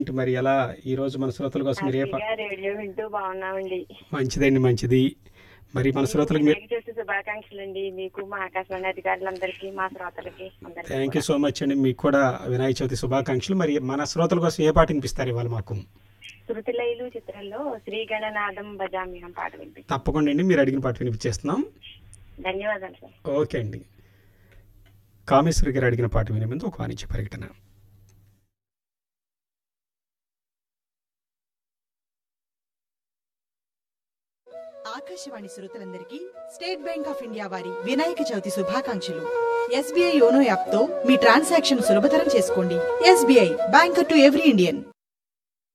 ఏంటి మరి ఎలా ఈ రోజు మన శ్రోతల కోసం మీరు ఏ పా- హ్యాపీగా రేడియో వింటూ బాగున్నామండి మంచిదండి మంచిది మరి మన శ్రోతలకు మీరు వినాయక చవితి శుభాకాంక్షలు అండి మీకు మా ఆకాశవాణి అధికారులందరికీ మా శ్రోతలకి అందరికీ థ్యాంక్ యూ సో మచ్ అండి మీకు కూడా వినాయక చవితి శుభాకాంక్షలు మరి మన శ్రోతల కోసం ఏ పాట వినిపిస్తారు ఇవాళ మాకు శృతిలైలు చిత్రంలో శ్రీ గణనాథం భజామ్యం పాట వినిపి తప్పకుండా అండి మీరు అడిగిన పాట వినిపించేస్తున్నాం ధన్యవాదాలు సార్ ఓకే అండి కామేశ్వరి గారు అడిగిన పాట వినే ముందు ఒక వాణిజ్య ప్రకటన ఆకాశవాణి శ్రోతలందరికీ స్టేట్ బ్యాంక్ ఆఫ్ ఇండియా వారి వినాయక చవితి శుభాకాంక్షలు ఎస్బీఐ యోనో యాప్ తో మీ ట్రాన్సాక్షన్ సులభతరం చేసుకోండి SBI bank to every Indian